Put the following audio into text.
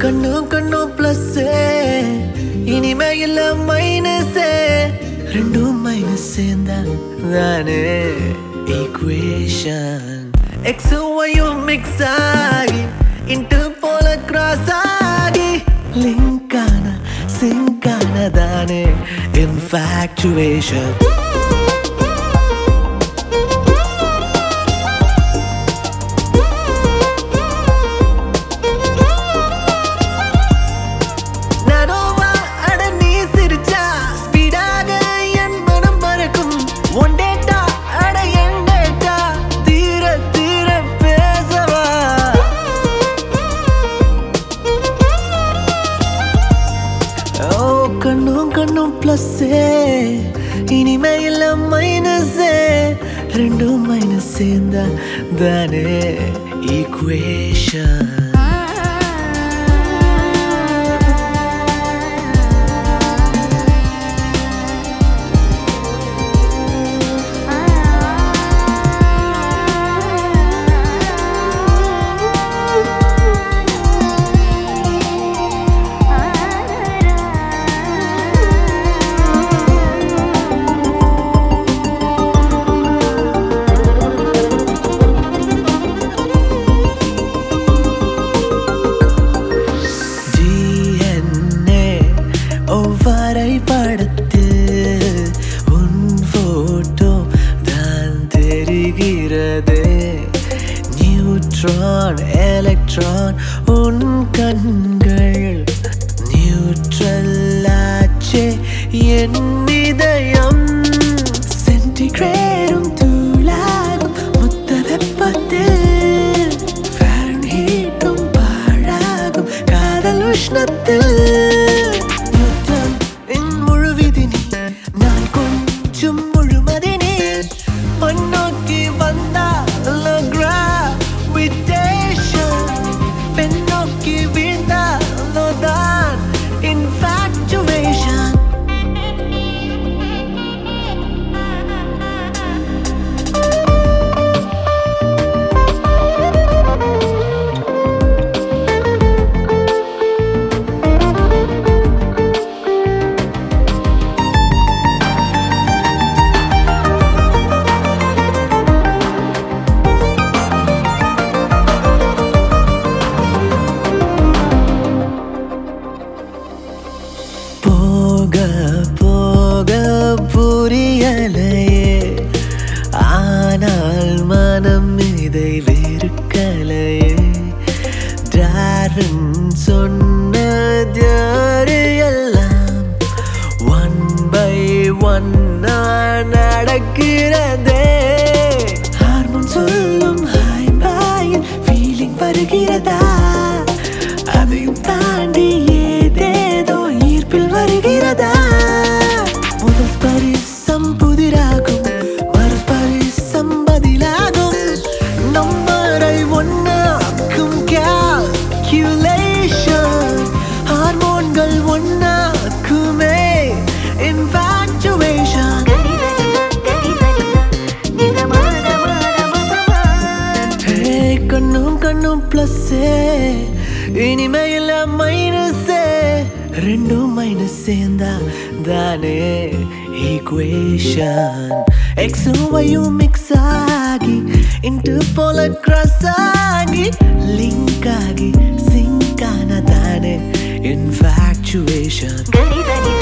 கண்ணும் கண்ணும் பிளஸ் இனிமே இல்ல மைனஸ் ரெண்டும் மைனஸ் சேர்ந்தா தானே ஈக்குவேஷன் எக்ஸ் ஒய்யும் மிக்ஸ் ஆகி இன்ட்டு போல கிராஸ் ஆகி லிங்க் ஆன சிங்க் ஆனதானே இன்ஃபாக்சுவேஷன் நடுவா அட நீ சிரிச்சா ஸ்பீடாக என் மனம் மறக்கும் ஒன் டேட்டா அட என் டேட்டா தீர தீர பேசவா ஓ கண்ணும் கண்ணும் பிளஸ் இனிமே இல்ல மைனஸ் ரெண்டும் மைனஸ் சேர்ந்தா தானே ஈக்குவேஷன் DNA ஒவ்வரை படத்து உன் போட்டோ தான் தெரிகிறது நியூட்ரான் எலக்ட்ரான் உன் கண்கள் நியூட்ரல் ஆச்சே என் இதயம் சென்டிகிரேடும் தூளாகும் முத்த வெப்பத்தில் ஃபாரன்ஹீட்டும் பாழாகும் காதல் உஷ்ணத்தில் யுத்தம் என் முழுவிதி நீ நான் கொஞ்சம் முழுமதி நீ முன்னோக்கி வந்தால் கிராவிடேஷன் பெண்ணோக்கி வீழ்ந்தாலோ தான் இன்ஃபாக்சுவேஷன் போக போக புரியலையே ஆனால் மனம் இதை வெறுக்கலையே டார்வின் சொன்னது எல்லாம் ஒன் பை ஒன் நடக்கிறதே ஹார்மோன் சொல்லும் ஹாய் பாயில் ஃபீலிங் வருகிறதா அதையும் தாண்டி ஏதேதோ ஈர்ப்பில் வருகிறதா முதல் பரிசம் புதிராகும் மறு பரிசம் பதிலாகும் நம்மரை ஒன்னாக்கும் calculation ஹார்மோன்கள் ஒன்னாக்குமே infatuation Hey, கண்ணும் கண்ணும் பிளஸ் இனிமே இல்ல மைனஸ் ரெண்டும் மைனஸ் சேர்ந்தா தானே ஈக்குவேஷன் எக்ஸும் ஒய்யும் மிக்ஸ் ஆகி இன்ட்டு போல கிராஸ் ஆகி லிங்க் ஆகி சிங்க் ஆன தானே இன்ஃபாக்சுவேஷன் ಗರಿ ಧನಿ